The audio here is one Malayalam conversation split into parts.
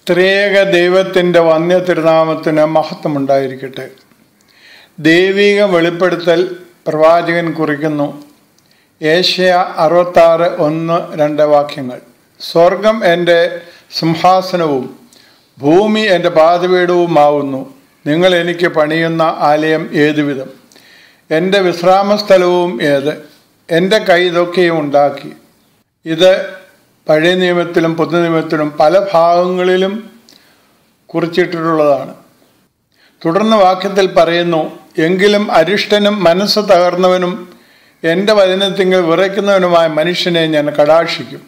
ത്രിയേക ദൈവത്തിൻ്റെ വന്യ തിരുനാമത്തിന് മഹത്വമുണ്ടായിരിക്കട്ടെ ദൈവിക വെളിപ്പെടുത്തൽ പ്രവാചകൻ കുറിക്കുന്നു ഏഷ്യ അറുപത്താറ് ഒന്ന് രണ്ട് വാക്യങ്ങൾ സ്വർഗം എൻ്റെ സിംഹാസനവും ഭൂമി എൻ്റെ പാതപീഠവുമാവുന്നു നിങ്ങൾ എനിക്ക് പണിയുന്ന ആലയം ഏതുവിധം എൻ്റെ വിശ്രാമസ്ഥലവും ഏത് എൻ്റെ കൈ ഇതൊക്കെയും ഉണ്ടാക്കി ഇത് പഴയ നിയമത്തിലും പുതു നിയമത്തിലും പല ഭാഗങ്ങളിലും കുറിച്ചിട്ടിട്ടുള്ളതാണ് തുടർന്ന് വാക്യത്തിൽ പറയുന്നു എങ്കിലും അരിഷ്ടനും മനസ്സ് തകർന്നവനും എൻ്റെ വചനത്തിങ്കിൽ വിറയ്ക്കുന്നവനുമായ മനുഷ്യനെ ഞാൻ കടാക്ഷിക്കും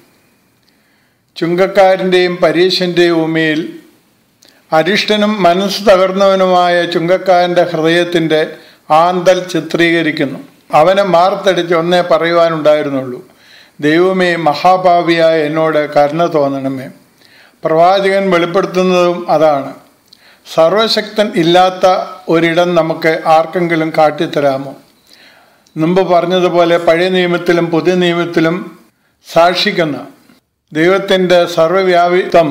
ചുങ്കക്കാരൻ്റെയും പരീശൻ്റെയും ഉമയിൽ അരിഷ്ടനും മനസ്സ് തകർന്നവനുമായ ചുങ്കക്കാരൻ്റെ ഹൃദയത്തിൻ്റെ ആന്തൽ ചിത്രീകരിക്കുന്നു അവനെ മാർത്തടിച്ച് ഒന്നേ പറയുവാനുണ്ടായിരുന്നുള്ളൂ ദൈവമേ മഹാഭാവിയായ എന്നോട് കരുണ തോന്നണമേ പ്രവാചകൻ വെളിപ്പെടുത്തുന്നതും അതാണ് സർവശക്തൻ ഇല്ലാത്ത ഒരിടം നമുക്ക് ആർക്കെങ്കിലും കാട്ടിത്തരാമോ മുമ്പ് പറഞ്ഞതുപോലെ പഴയ നിയമത്തിലും പുതിയ നിയമത്തിലും സാക്ഷിക്കുന്ന ദൈവത്തിൻ്റെ സർവവ്യാപിത്വം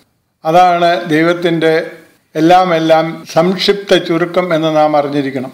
അതാണ് ദൈവത്തിൻ്റെ എല്ലാം എല്ലാം സംക്ഷിപ്ത ചുരുക്കം എന്ന് നാം അറിഞ്ഞിരിക്കണം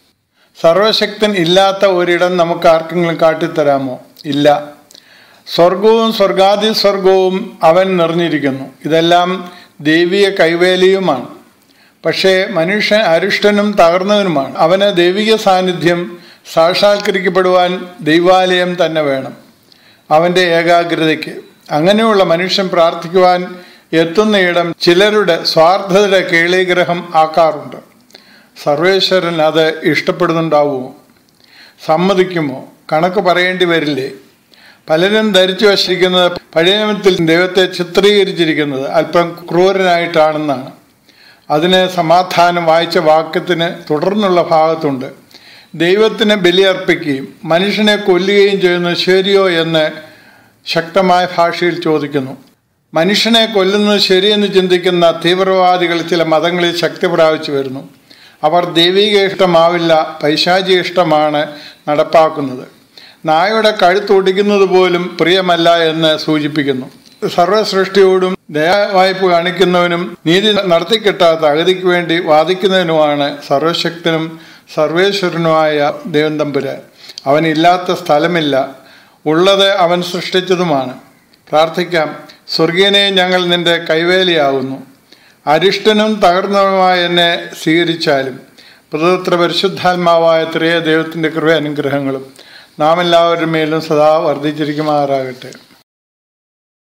സർവശക്തൻ ഇല്ലാത്ത ഒരിടം നമുക്ക് ആർക്കെങ്കിലും കാട്ടിത്തരാമോ ഇല്ല സ്വർഗവും സ്വർഗാദി സ്വർഗവും അവൻ നിറഞ്ഞിരിക്കുന്നു ഇതെല്ലാം ദൈവിക കൈവേലിയുമാണ് പക്ഷേ മനുഷ്യൻ അരിഷ്ടനും തകർന്നവനുമാണ് അവന് ദൈവിക സാന്നിധ്യം സാക്ഷാത്കരിക്കപ്പെടുവാൻ ദൈവാലയം തന്നെ വേണം അവൻ്റെ ഏകാഗ്രതയ്ക്ക് അങ്ങനെയുള്ള മനുഷ്യൻ പ്രാർത്ഥിക്കുവാൻ എത്തുന്നയിടം ചിലരുടെ സ്വാർത്ഥതയുടെ കേളീഗ്രഹം ആക്കാറുണ്ട് സർവേശ്വരൻ അത് ഇഷ്ടപ്പെടുന്നുണ്ടാവുമോ സമ്മതിക്കുമോ കണക്ക് പറയേണ്ടി വരില്ലേ പലരും ധരിച്ചു വച്ചിരിക്കുന്നത് പഴയ നിയമത്തിൽ ദൈവത്തെ ചിത്രീകരിച്ചിരിക്കുന്നത് അല്പം ക്രൂരനായിട്ടാണെന്നാണ് അതിന് സമാധാനം വായിച്ച വാക്യത്തിന് തുടർന്നുള്ള ഭാഗത്തുണ്ട് ദൈവത്തിന് ബലിയർപ്പിക്കുകയും മനുഷ്യനെ കൊല്ലുകയും ചെയ്യുന്നത് ശരിയോ എന്ന് ശക്തമായ ഭാഷയിൽ ചോദിക്കുന്നു മനുഷ്യനെ കൊല്ലുന്നത് ശരിയെന്ന് ചിന്തിക്കുന്ന തീവ്രവാദികൾ ചില മതങ്ങളിൽ ശക്തി പ്രാപിച്ചു വരുന്നു അവർ ദൈവിക ഇഷ്ടമാവില്ല പൈശാചിക ഇഷ്ടമാണ് നടപ്പാക്കുന്നത് നായയുടെ കഴുത്തൊടിക്കുന്നത് പോലും പ്രിയമല്ല എന്ന് സൂചിപ്പിക്കുന്നു സർവസൃഷ്ടിയോടും ദയാവായ്പ കാണിക്കുന്നവനും നീതി നടത്തിക്കിട്ടാത്ത അഗതിക്ക് വേണ്ടി വാദിക്കുന്നതിനുമാണ് സർവശക്തനും സർവേശ്വരനുമായ ദൈവം തമ്പുരാൻ അവനില്ലാത്ത സ്ഥലമില്ല ഉള്ളത് അവൻ സൃഷ്ടിച്ചതുമാണ് പ്രാർത്ഥിക്കാം സ്വർഗീയനെ ഞങ്ങൾ നിന്റെ കൈവേലിയാവുന്നു അരിഷ്ടനും തകർന്നതുമായ എന്നെ സ്വീകരിച്ചാലും പ്രദത്ര പരിശുദ്ധാത്മാവായ ത്രിയ ദൈവത്തിൻ്റെ കൃപ അനുഗ്രഹങ്ങളും നാം എല്ലാവരുടെ മേലും സദാ വർദ്ധിച്ചിരിക്കുമാറാകട്ടെ